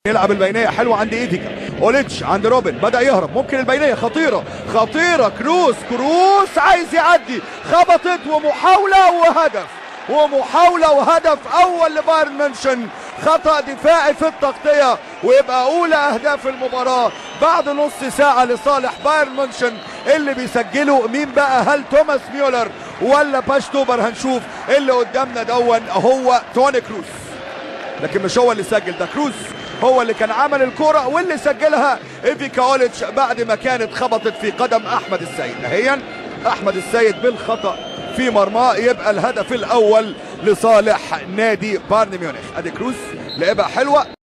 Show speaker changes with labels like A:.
A: يلعب البينيه حلوه عند ايديكا اوليتش عند روبن بدا يهرب ممكن البينيه خطيره خطيره كروس كروس عايز يعدي خبطت ومحاوله وهدف ومحاوله وهدف اول لبايرن ميونشن خطا دفاعي في التغطيه ويبقى اولى اهداف المباراه بعد نص ساعه لصالح بايرن ميونشن اللي بيسجلوا مين بقى هل توماس ميولر ولا باشتوبر هنشوف اللي قدامنا دون هو توني كروس لكن مش هو اللي سجل ده كروز هو اللي كان عمل الكرة واللي سجلها ايفيكا اوليتش بعد ما كانت خبطت في قدم احمد السيد نهائيا احمد السيد بالخطأ في مرماه يبقى الهدف الاول لصالح نادي بايرن ميونخ ادي كروز لعبها حلوه